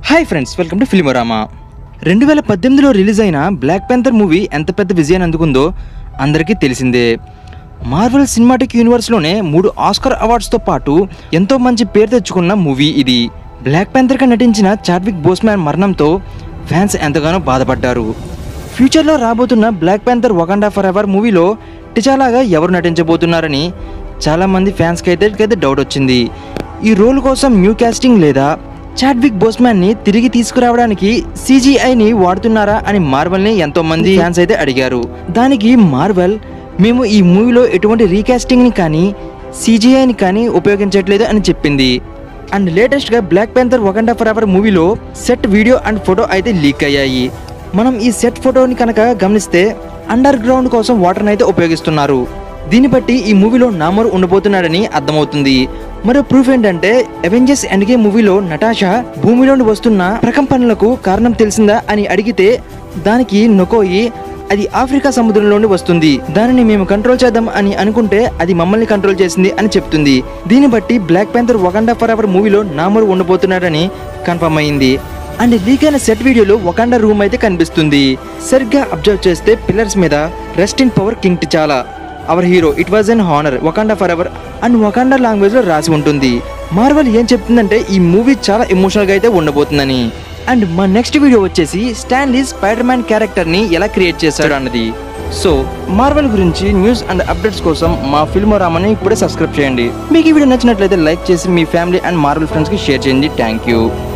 hi friends welcome to Filmorama రెండు వేల పద్దెనిమిదిలో రిలీజ్ అయిన బ్లాక్ ప్యాంథర్ మూవీ ఎంత పెద్ద విజయాన్ని అందుకుందో అందరికీ తెలిసిందే మార్వెల్ సినిమాటిక్ యూనివర్స్లోనే మూడు ఆస్కర్ అవార్డ్స్తో పాటు ఎంతో మంచి పేరు తెచ్చుకున్న మూవీ ఇది బ్లాక్ ప్యాంథర్గా నటించిన చాడ్విక్ బోస్మ్యాన్ మరణంతో ఫ్యాన్స్ ఎంతగానో బాధపడ్డారు ఫ్యూచర్లో రాబోతున్న Black panther Wakanda forever మూవీలో టిచాలాగా ఎవరు నటించబోతున్నారని చాలామంది ఫ్యాన్స్కి అయితే అయితే డౌట్ వచ్చింది ఈ రోల్ కోసం న్యూ కాస్టింగ్ లేదా చాడ్విక్ బోస్మ్యాన్ని తిరిగి తీసుకురావడానికి CGI ని వాడుతున్నారా అని మార్వెల్ని ఎంతో మంది ఫ్యాన్స్ అయితే అడిగారు దానికి మార్వెల్ మేము ఈ మూవీలో ఎటువంటి రీకాస్టింగ్ని కానీ CGI ని కానీ ఉపయోగించట్లేదు అని చెప్పింది అండ్ లేటెస్ట్గా black panther Wakanda forever మూవీలో సెట్ వీడియో అండ్ ఫోటో అయితే లీక్ అయ్యాయి మనం ఈ సెట్ ఫోటోని కనుక గమనిస్తే అండర్ గ్రౌండ్ కోసం వాటర్ని అయితే ఉపయోగిస్తున్నారు దీన్ని బట్టి ఈ మూవీలో నామర్ ఉండబోతున్నాడని అర్థమవుతుంది మరో ప్రూఫ్ ఏంటంటే అవెంజర్స్ ఎండ్ గేమ్ మూవీలో నటాషా భూమిలోని వస్తున్న ప్రకంపనలకు కారణం తెలిసిందా అని అడిగితే దానికి నొకోయి అది ఆఫ్రికా సముద్రంలోని వస్తుంది దానిని మేము కంట్రోల్ చేద్దాం అని అనుకుంటే అది మమ్మల్ని కంట్రోల్ చేసింది అని చెప్తుంది దీన్ని బట్టి black panther Wakanda forever మూవీలో నామరు ఉండబోతున్నాడని కన్ఫర్మ్ అయింది అండ్ లీక్ అయిన సెట్ వీడియోలో వకాండా రూమ్ అయితే కనిపిస్తుంది సరిగ్గా అబ్జర్వ్ చేస్తే పిల్లర్స్ మీద రెస్ట్ ఇన్ పవర్ కింగ్ చాలా our hero it was an honour Wakanda forever and Wakanda language లో రాసి ఉంటుంది మార్వల్ ఏం చెప్తుందంటే ఈ మూవీ చాలా ఎమోషనల్ గా అయితే ఉండబోతుందని అండ్ మా నెక్స్ట్ వీడియో వచ్చేసి స్టాన్లీ స్పైడర్ మ్యాన్ క్యారెక్టర్ ని ఎలా క్రియేట్ చేశాడు అన్నది సో మార్వెల్ గురించి న్యూస్ అండ్ అప్డేట్స్ కోసం మా ఫిల్మోరామాని ఇప్పుడే సబ్స్క్రైబ్ చేయండి మీకు ఈ వీడియో నచ్చినట్లయితే లైక్ చేసి మీ ఫ్యామిలీ అండ్ మార్వెల్ ఫ్రెండ్స్కి షేర్ చేయండి థ్యాంక్ యూ